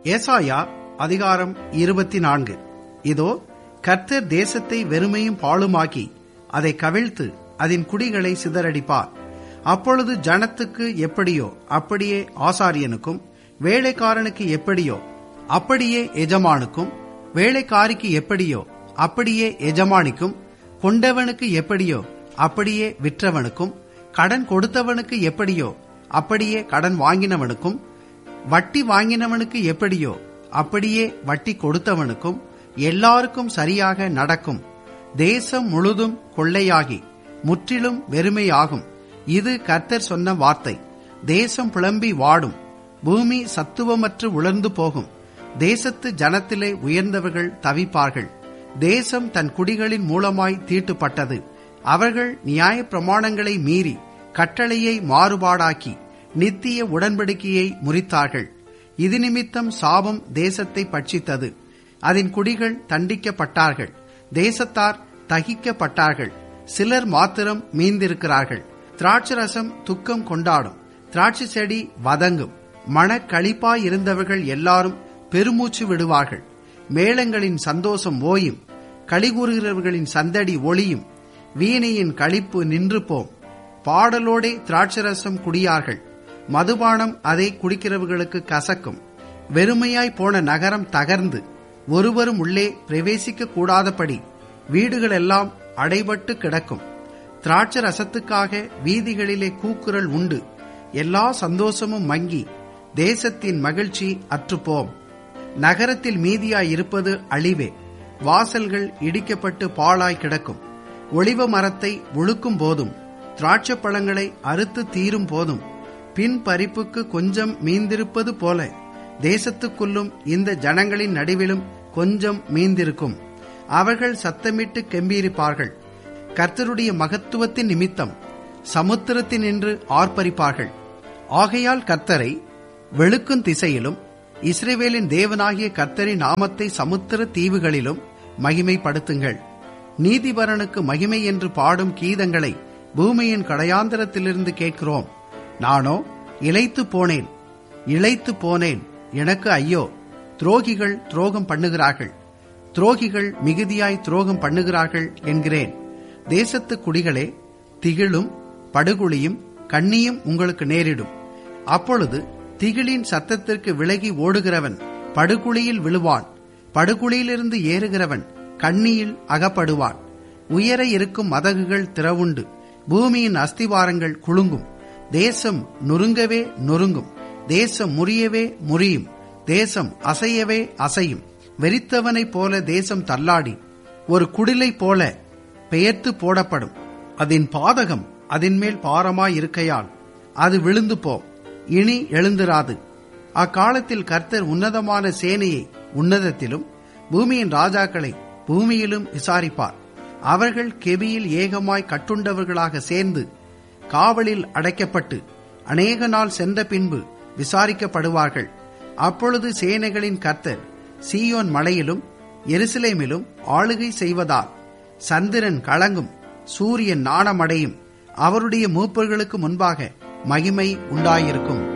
ஏசாயா அதிகாரம் இருபத்தி நான்கு இதோ கர்த்தர் தேசத்தை வெறுமையும் பாழுமாக்கி அதை கவிழ்த்து அதன் குடிகளை சிதறடிப்பார் அப்பொழுது ஜனத்துக்கு எப்படியோ அப்படியே ஆசாரியனுக்கும் வேலைக்காரனுக்கு எப்படியோ அப்படியே எஜமானுக்கும் வேலைக்காரிக்கு எப்படியோ அப்படியே எஜமானிக்கும் கொண்டவனுக்கு எப்படியோ அப்படியே விற்றவனுக்கும் கடன் கொடுத்தவனுக்கு எப்படியோ அப்படியே கடன் வாங்கினவனுக்கும் வட்டி வாங்கினவனுக்கு எப்படியோ அப்படியே வட்டி கொடுத்தவனுக்கும் எல்லாருக்கும் சரியாக நடக்கும் தேசம் முழுதும் கொள்ளையாகி முற்றிலும் வெறுமையாகும் இது கர்த்தர் சொன்ன வார்த்தை தேசம் புலம்பி வாடும் பூமி சத்துவமற்று உலர்ந்து போகும் தேசத்து ஜனத்திலே உயர்ந்தவர்கள் தவிப்பார்கள் தேசம் தன் குடிகளின் மூலமாய் தீட்டுப்பட்டது அவர்கள் நியாய பிரமாணங்களை மீறி கட்டளையை மாறுபாடாக்கி நித்திய உடன்படிக்கையை முறித்தார்கள் இது நிமித்தம் சாபம் தேசத்தை பட்சித்தது அதன் குடிகள் தண்டிக்கப்பட்டார்கள் தேசத்தார் தகிக்கப்பட்டார்கள் சிலர் மாத்திரம் மீந்திருக்கிறார்கள் திராட்சரசம் துக்கம் கொண்டாடும் திராட்சை செடி வதங்கும் மனக்களிப்பாய் இருந்தவர்கள் எல்லாரும் பெருமூச்சு விடுவார்கள் மேளங்களின் சந்தோஷம் ஓயும் களிகூறுகிறவர்களின் சந்தடி ஒளியும் வீணையின் களிப்பு நின்று போம் பாடலோடே திராட்சரசம் குடியார்கள் மதுபானம் அதை குடிக்கிறவர்களுக்கு கசக்கும் வெறுமையாய் போன நகரம் தகர்ந்து ஒருவரும் உள்ளே பிரவேசிக்க கூடாதபடி வீடுகளெல்லாம் அடைபட்டு கிடக்கும் திராட்சை ரசத்துக்காக வீதிகளிலே கூக்குரல் உண்டு எல்லா சந்தோஷமும் மங்கி தேசத்தின் மகிழ்ச்சி அற்றுப்போம் நகரத்தில் மீதியாய் இருப்பது அழிவே வாசல்கள் இடிக்கப்பட்டு பாழாய் கிடக்கும் ஒளிவ மரத்தை ஒழுக்கும் போதும் திராட்சை பழங்களை அறுத்து தீரும் போதும் பின் பறிப்புக்கு கொஞ்சம் மீந்திருப்பது போல தேசத்துக்குள்ளும் இந்த ஜனங்களின் நடுவிலும் கொஞ்சம் மீந்திருக்கும் அவர்கள் சத்தமிட்டு கெம்பீரிப்பார்கள் கர்த்தருடைய மகத்துவத்தின் நிமித்தம் சமுத்திரத்தினின்று ஆர்ப்பரிப்பார்கள் ஆகையால் கர்த்தரை வெளுக்கும் திசையிலும் இஸ்ரேவேலின் தேவனாகிய கர்த்தரின் நாமத்தை சமுத்திர தீவுகளிலும் மகிமைப்படுத்துங்கள் நீதிபரனுக்கு மகிமை என்று பாடும் கீதங்களை பூமியின் கடையாந்திரத்திலிருந்து கேட்கிறோம் நானோ இழைத்து போனேன் இழைத்து போனேன் எனக்கு ஐயோ துரோகிகள் துரோகம் பண்ணுகிறார்கள் துரோகிகள் மிகுதியாய் துரோகம் பண்ணுகிறார்கள் என்கிறேன் தேசத்து குடிகளே திகிலும் படுகுழியும் கண்ணியும் உங்களுக்கு நேரிடும் அப்பொழுது திகிலின் சத்தத்திற்கு விலகி ஓடுகிறவன் படுகுழியில் விழுவான் படுகுழியிலிருந்து ஏறுகிறவன் கண்ணியில் அகப்படுவான் உயர இருக்கும் மதகுகள் திறவுண்டு பூமியின் அஸ்திவாரங்கள் குலுங்கும் தேசம் நொறுங்கவே நொறுங்கும் தேசம் முறியவே முறியும் தேசம் அசையவே அசையும் வெறித்தவனைப் போல தேசம் தள்ளாடி ஒரு குடிலை போல பெயர்த்து போடப்படும் அதன் பாதகம் அதன் மேல் பாரமாயிருக்கையால் அது விழுந்து போம் இனி எழுந்திராது அக்காலத்தில் கர்த்தர் உன்னதமான சேனையை உன்னதத்திலும் பூமியின் ராஜாக்களை பூமியிலும் விசாரிப்பார் அவர்கள் கெபியில் ஏகமாய் கட்டுண்டவர்களாக சேர்ந்து காவலில் அடைக்கப்பட்டு அநேக நாள் சென்ற பின்பு விசாரிக்கப்படுவார்கள் அப்பொழுது சேனைகளின் கர்த்தர் சீயோன் மலையிலும் எருசலேமிலும் ஆளுகை செய்வதால் சந்திரன் கலங்கும் சூரியன் நாணமடையும் அவருடைய மூப்பர்களுக்கு முன்பாக மகிமை உண்டாயிருக்கும்